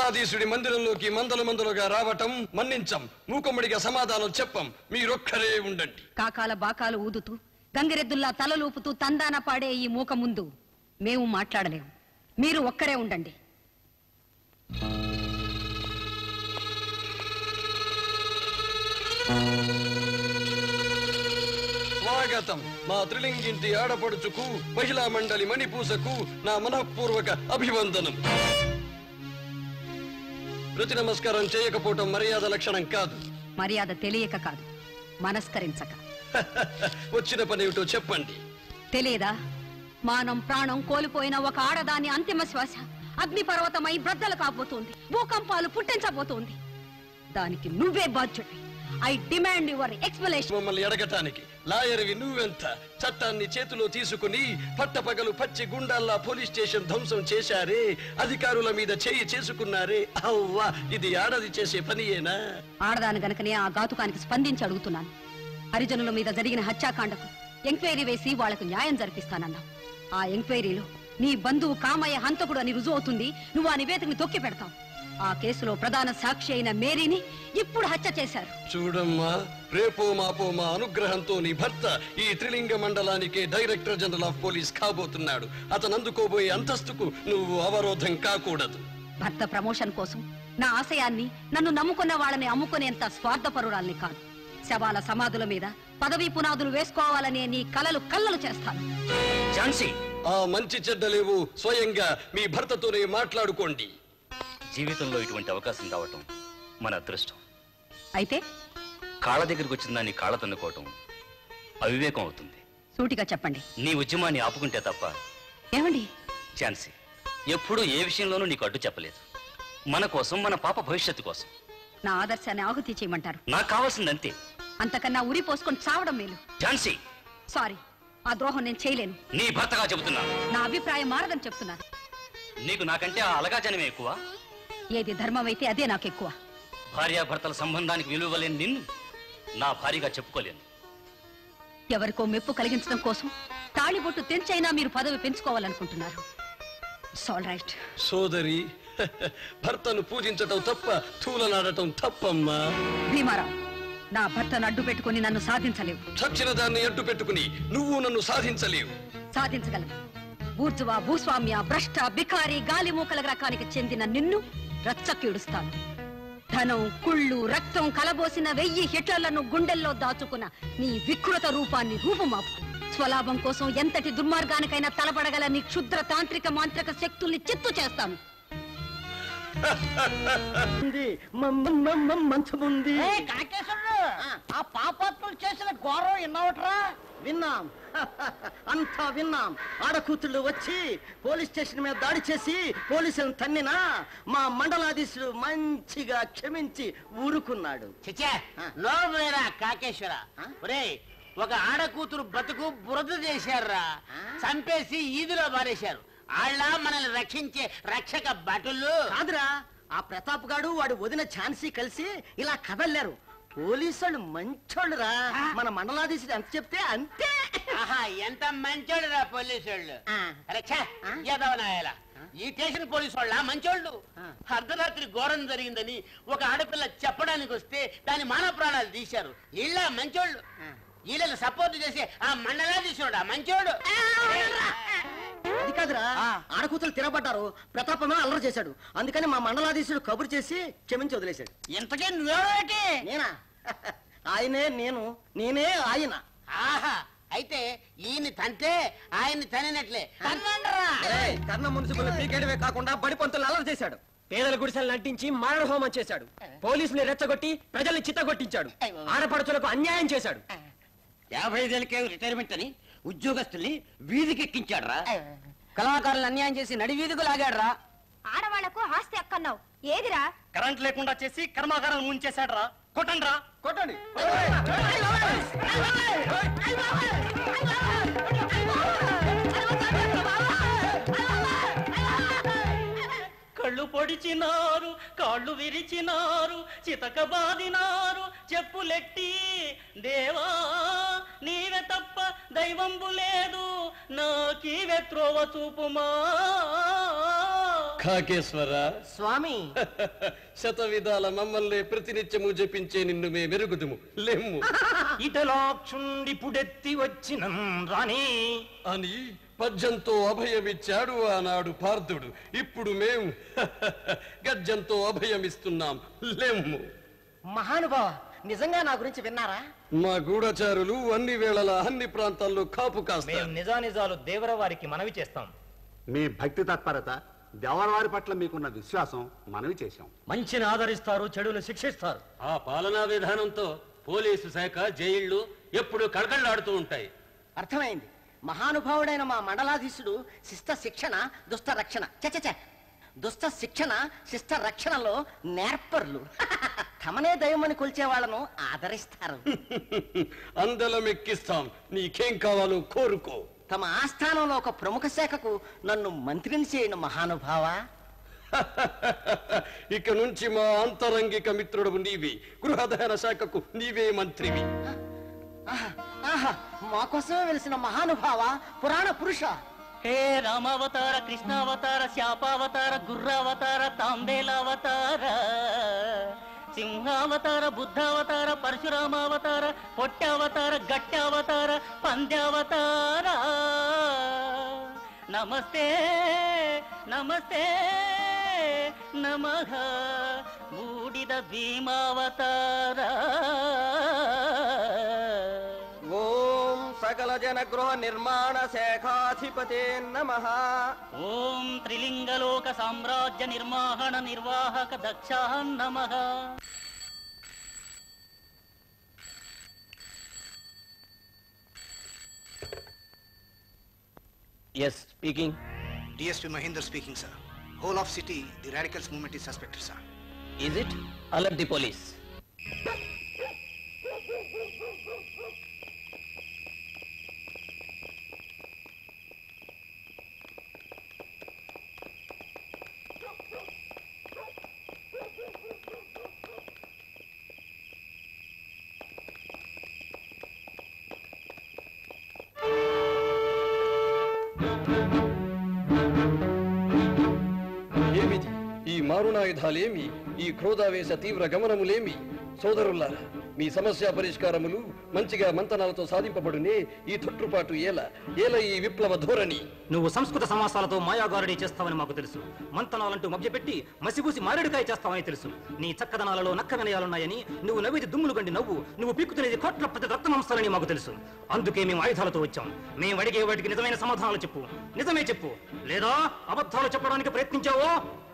మండలాధీశుడి మందిరంలోకి మందలు మందలుగా రావటం మన్నించం మూకమ్మడిగా సమాధానం చెప్పం మీరొక్కరే ఉండండి కాకాల బాకాలు ఊదుతూ గంగిరెద్దుల్లా తలలూపుతూ తందాన పాడే ఈ మూక ముందు మేము మాట్లాడలేము మీరు ఒక్కరే ఉండండి స్వాగతం మా త్రిలింగింటి ఆడపడుచుకు మహిళా మండలి మణిపూసకు నా మనఃపూర్వక అభివందనం ప్రతి నమస్కారం చేయకపోవటం మర్యాద లక్షణం కాదు మర్యాద తెలియక కాదు మనస్కరించక వచ్చిన పనేమిటో చెప్పండి తెలియదా మానం ప్రాణం కోల్పోయిన ఒక ఆడదాని అంతిమ శ్వాస అగ్నిపర్వతమై బ్రద్దలు కాబోతోంది భూకంపాలు పుట్టించబోతోంది దానికి నువ్వే బాధ్యుడి ఐ డిమాండ్ యువర్ ఎక్స్ప్లెనేషన్ మమ్మల్ని అడగటానికి లాయర్వి నువ్వెంత చట్టాన్ని చేతిలో తీసుకుని పట్టపగలు పచ్చి గుండాల్లా పోలీస్ స్టేషన్ ధ్వంసం చేశారే అధికారుల మీద చేయి చేసుకున్నారే అవ్వా ఇది ఆడది చేసే పనియేనా ఆడదాని గనకనే ఆ ఘాతుకానికి స్పందించి అడుగుతున్నాను హరిజనుల మీద జరిగిన హత్యాకాండకు ఎంక్వైరీ వేసి వాళ్లకు న్యాయం జరిపిస్తానన్నావు ఆ ఎంక్వైరీలో నీ బంధువు కామయ్య హంతకుడు అని రుజువు అవుతుంది నువ్వు ఆ నివేదికను తొక్కి పెడతావు ఆ కేసులో ప్రధాన సాక్షి అయిన మేరీని ఇప్పుడు హత్య చేశారు చూడమ్మా రేపో మాపో మా అనుగ్రహంతో నీ భర్త ఈ త్రిలింగ మండలానికి డైరెక్టర్ జనరల్ ఆఫ్ పోలీస్ కాబోతున్నాడు అతను అందుకోబోయే అంతస్తుకు నువ్వు అవరోధం కాకూడదు భర్త ప్రమోషన్ కోసం నా ఆశయాన్ని నన్ను నమ్ముకున్న వాళ్ళని అమ్ముకునేంత స్వార్థపరురాల్ని కాదు శవాల సమాధుల మీద పదవీ పునాదులు వేసుకోవాలనే నీ కలలు కల్లలు చేస్తాను ఝాన్సీ ఆ మంచి చెడ్డలేవు స్వయంగా మీ భర్తతోనే మాట్లాడుకోండి జీవితంలో ఇటువంటి అవకాశం రావటం మన అదృష్టం అయితే కాళ్ళ దగ్గరికి వచ్చిన దాన్ని కాళ్ళ తన్నుకోవటం అవివేకం అవుతుంది సూటిగా చెప్పండి నీ ఉద్యమాన్ని ఆపుకుంటే తప్ప ఏమండి ఝాన్సీ ఎప్పుడూ ఏ విషయంలోనూ నీకు అడ్డు చెప్పలేదు మన కోసం మన పాప భవిష్యత్తు కోసం నా ఆదర్శాన్ని ఆహుతి చేయమంటారు నాకు కావాల్సింది అంతే అంతకన్నా ఉరి పోసుకొని చావడం మేలు ఝాన్సీ సారీ ఆ ద్రోహం నేను చేయలేను నీ భర్తగా చెబుతున్నా నా అభిప్రాయం మారదని చెప్తున్నాను నీకు నాకంటే ఆ అలగాజనమే ఎక్కువ ఏది ధర్మం అయితే అదే నాకు ఎక్కువ భార్యాభర్తల సంబంధానికి విలువలేని నిన్ను నా భార్యగా చెప్పుకోలేను ఎవరికో మెప్పు కలిగించడం కోసం తాళిబొట్టు తెంచైనా మీరు పదవి పెంచుకోవాలనుకుంటున్నారు సాల్ రైట్ సోదరి భర్తను పూజించటం తప్ప తూలనాడటం తప్పమ్మా భీమారావు నా భర్తను అడ్డు పెట్టుకుని నన్ను సాధించలేవు చచ్చిన దాన్ని అడ్డు పెట్టుకుని నువ్వు నన్ను సాధించలేవు సాధించగలను బూర్జువా భూస్వామ్య భ్రష్ట బికారి గాలిమూకల రకానికి చెందిన నిన్ను రచ్చకీడుస్తాను ధనం కుళ్ళు రక్తం కలబోసిన వెయ్యి హిట్లర్లను గుండెల్లో దాచుకున్న నీ వికృత రూపాన్ని రూపుమాపు స్వలాభం కోసం ఎంతటి దుర్మార్గానికైనా తలపడగల నీ క్షుద్ర తాంత్రిక మాంత్రిక శక్తుల్ని చిత్తు చేస్తాను ఉంది మ- మ- మ- మ- మంచముంది ఏ కాకేశ్వరుడు ఆ పాపాత్ములు చేసిన ఘోరం విన్నావట్రా విన్నాం అంతా విన్నాం ఆడకూతుళ్ళు వచ్చి పోలీస్ స్టేషన్ మీద దాడి చేసి పోలీసులను తన్నినా మా మండలాధీశుడు మంచిగా క్షమించి ఊరుకున్నాడు చిచ్చా నోరులేరా కాకేశ్వర ఒరే ఒక ఆడ కూతురు బ్రతుకు బురద చేశారా చంపేసి ఈదిలో పారేశారు ఆళ్ళ మనల్ని రక్షించే రక్షక భటులు కాదురా ఆ ప్రతాప్ గాడు వాడు వదిన ఛాన్సీ కలిసి ఇలా కదల్లారు పోలీసులు మంచోళ్ళురా మన మండలాధీశుడు ఎంత చెప్తే అంతే ఆహా ఎంత మంచోళ్ళురా పోలీసు వాళ్ళు ఆ. రక్ష యాదవనాయాల ఈ స్టేషన్ పోలీసు వాళ్ళ మంచోళ్ళు అర్ధరాత్రి ఘోరం జరిగిందని ఒక ఆడపిల్ల చెప్పడానికి వస్తే దాని మాన ప్రాణాలు తీశారు ఇళ్ళ మంచోళ్ళు వీళ్ళని సపోర్ట్ చేసి ఆ మండలాధీశుడా మంచోడు అది కాదురా ఆడకూతులు తిరగబడ్డారు ప్రతాపమే అల్లరి చేశాడు అందుకని మా మండలాధీశుడు కబురు చేసి క్షమించి వదిలేశాడు ఇంతకీ నువ్వేమిటి నేనా ఆయనే నేను నేనే ఆయన ఆహా అయితే ఈయన్ని తంటే ఆయన్ని తనినట్లే తన్నండ్రా. కర్ణ మున్సిపల్ పీకేయడమే కాకుండా బడి పంతులు అల్లరి చేశాడు పేదల గుడిసెలు నటించి మారణ హోమం చేశాడు పోలీసుని రెచ్చగొట్టి ప్రజల్ని చిత్తగొట్టించాడు ఆడపడుచులకు అన్యాయం చేశాడు యాభై ఐదేళ్ళకే రిటైర్మెంట్ అని ఉద్యోగస్తుల్ని వీధికెక్కించాడు రా కళాకారులు అన్యాయం చేసి నడి వీధికి లాగాడు ఆడవాళ్లకు ఆస్తి అక్కన్నావు ఏదిరా కరెంట్ లేకుండా చేసి కర్మాగారం ముంచేశాడు రా కొట్టండి రా కొట్టండి కళ్ళు పొడిచినారు కాళ్ళు విరిచినారు చితక బాదినారు చెప్పులెట్టి దేవా నీవే తప్ప దైవంబు లేదు నాకీవే త్రోవ చూపుమా కాకేశ్వర స్వామి శత విధాల మమ్మల్ని ప్రతినిత్యము జపించే నిన్ను మే మెరుగుదుము లెమ్ము ఇటలాక్షుండి పుడెత్తి వచ్చిన రాణి అని పద్యంతో అభయమిచ్చాడు ఆనాడు పార్థుడు ఇప్పుడు మేము గజ్జంతో అభయమిస్తున్నాం లెమ్ము మహానుభావ నిజంగా నా గురించి విన్నారా మా గూఢచారులు అన్ని వేళలా అన్ని ప్రాంతాల్లో కాపు కాస్తారు నిజానిజాలు దేవర వారికి మనవి చేస్తాం మీ భక్తి తత్పరత దేవరవారి పట్ల మీకున్న విశ్వాసం మనవి చేశాం మంచిని ఆదరిస్తారు చెడును శిక్షిస్తారు ఆ పాలనా విధానంతో పోలీసు శాఖ జైళ్లు ఎప్పుడు కడకళ్ళాడుతూ ఉంటాయి అర్థమైంది మహానుభావుడైన మా మండలాధీశుడు శిష్ట శిక్షణ దుష్ట రక్షణ చచచ దుష్ట శిక్షణ శిష్ట రక్షణలో నేర్పర్లు తమనే దైవమని కొలిచే వాళ్ళను ఆదరిస్తారు అందలం ఎక్కిస్తాం నీకేం కావాలో కోరుకో తమ ఆస్థానంలో ఒక ప్రముఖ శాఖకు నన్ను మంత్రిని చేయను మహానుభావా ఇక నుంచి మా అంతరంగిక మిత్రుడు నీవే గృహదహన శాఖకు నీవే మంత్రివి ఆహా, ఆహా, మా కోసమే వెలిసిన మహానుభావ పురాణ పురుష హే రామావతార కృష్ణావతార శాపావతార గుర్రావతార తాంబేలావతార సింహావతార బుద్ధావతార పరశురామావతార పొట్టావతార గట్టావతార పంద్యావతార నమస్తే నమస్తే నమః బూడిద భీమావతార ఓం సకల జన గృహ నిర్మాణ శాఖాధిపతే నమ ఓం త్రిలింగలోక సామ్రాజ్య నిర్మాహణ నిర్వాహక దక్షా నమ yes speaking DSP Mahinder speaking, sir. Whole of city, the radicals movement is suspected, sir. Is it alert the police ఏమిటి ఈ మారుణాయుధాలేమి ఈ క్రోధావేశ తీవ్ర గమనములేమి సోదరులారా మీ సమస్య పరిష్కారములు మంచిగా మంతనాలతో సాధింపబడునే ఈ తొట్టుపాటు ఏల ఏల ఈ విప్లవ ధోరణి నువ్వు సంస్కృత సమాసాలతో మాయాగారుడి చేస్తావని మాకు తెలుసు మంతనాలంటూ మభ్యపెట్టి మసిగూసి మారేడుకాయ చేస్తావని తెలుసు నీ చక్కదనాలలో నక్క వినయాలున్నాయని నువ్వు నవ్విది దుమ్ములు గండి నవ్వు నువ్వు పీక్కుతున్నది కోట్ల ప్రతి రక్తమాంసాలని మాకు తెలుసు అందుకే మేము ఆయుధాలతో వచ్చాం మేము అడిగే వాటికి నిజమైన సమాధానాలు చెప్పు నిజమే చెప్పు లేదా అబద్ధాలు చెప్పడానికి ప్రయత్నించావో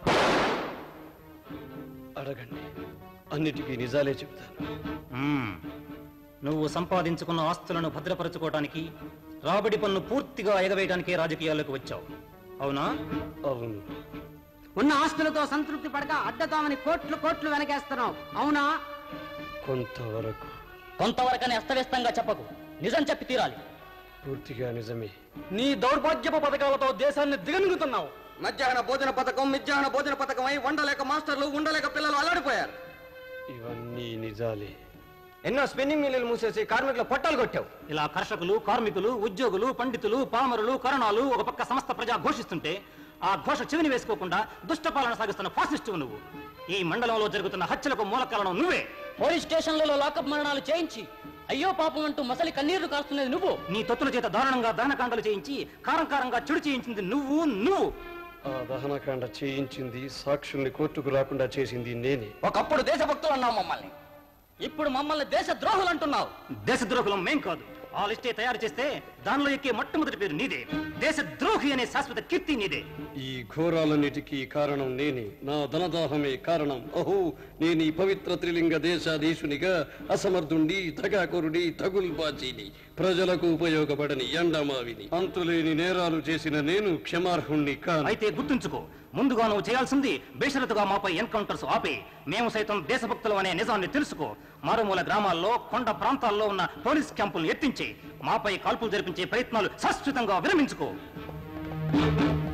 అడగండి అన్నిటికీ నిజాలే చెబుతాను మ్మ్. నువ్వు సంపాదించుకున్న ఆస్తులను భద్రపరచుకోవటానికి రాబడి పన్ను పూర్తిగా ఎగవేయడానికే రాజకీయాల్లోకి వచ్చావు అవునా అవును ఉన్న ఆస్తులతో సంతృప్తి పడక అడ్డతామని కోట్లు కోట్లు వెనకేస్తున్నావు అవునా కొంతవరకు కొంతవరకనే అస్తవ్యస్తంగా చెప్పకు నిజం చెప్పి తీరాలి పూర్తిగా నిజమే నీ దౌర్భాగ్యపు పథకాలతో దేశాన్ని దిగనుగుతున్నావు మధ్యాహ్న భోజన పథకం మధ్యాహ్న భోజన పథకం అయి వండలేక మాస్టర్లు ఉండలేక పిల్లలు అల్లాడిపోయారు ఇవన్నీ నిజాలే ఎన్నో స్పిన్నింగ్ మిల్లులు మూసేసి కార్మికుల పొట్టాలు కొట్టావు ఇలా కర్షకులు కార్మికులు ఉద్యోగులు పండితులు పామరులు కరణాలు ఒక పక్క సమస్త ప్రజా ఘోషిస్తుంటే ఆ ఘోష చెవిని వేసుకోకుండా దుష్ట పాలన సాగిస్తున్న ఫాసిస్టు నువ్వు ఈ మండలంలో జరుగుతున్న హత్యలకు మూల కారణం నువ్వే పోలీస్ స్టేషన్లలో లాకప్ మరణాలు చేయించి అయ్యో పాపం అంటూ మసలి కన్నీళ్లు కాస్తున్నది నువ్వు నీ తొత్తుల చేత దారుణంగా దహనకాండలు చేయించి కారం కారంగా చెడు చేయించింది నువ్వు నువ్వు ఆ దహనకాండ చేయించింది సాక్షుల్ని కోర్టుకు రాకుండా చేసింది నేనే ఒకప్పుడు దేశభక్తులు అన్నావు మమ్మల్ని ఇప్పుడు మమ్మల్ని దేశ ద్రోహులు అంటున్నావు దేశద్రోహులం మేం కాదు ఆ లిస్టే తయారు చేస్తే దానిలో ఎక్కే మొట్టమొదటి పేరు నీదే దేశద్రోహి అనే శాశ్వత కీర్తి నీదే ఈ ఘోరాలన్నిటికీ కారణం నేనే నా ధనదాహమే కారణం అహో నేను ఈ పవిత్ర త్రిలింగ దేశాధీశునిగా అసమర్థుండి దగాకొరుడి తగుల్బాజీని ప్రజలకు ఉపయోగపడని ఎండమావిని అంతులేని నేరాలు చేసిన నేను క్షమార్హుణ్ణి కాను అయితే గుర్తుంచుకో ముందుగా నువ్వు చేయాల్సింది బేషరతుగా మాపై ఎన్కౌంటర్స్ ఆపే మేము సైతం దేశభక్తులు అనే నిజాన్ని తెలుసుకో మారుమూల గ్రామాల్లో కొండ ప్రాంతాల్లో ఉన్న పోలీస్ క్యాంపులను ఎత్తించి మాపై కాల్పులు జరిపించే ప్రయత్నాలు శాశ్వతంగా విరమించుకో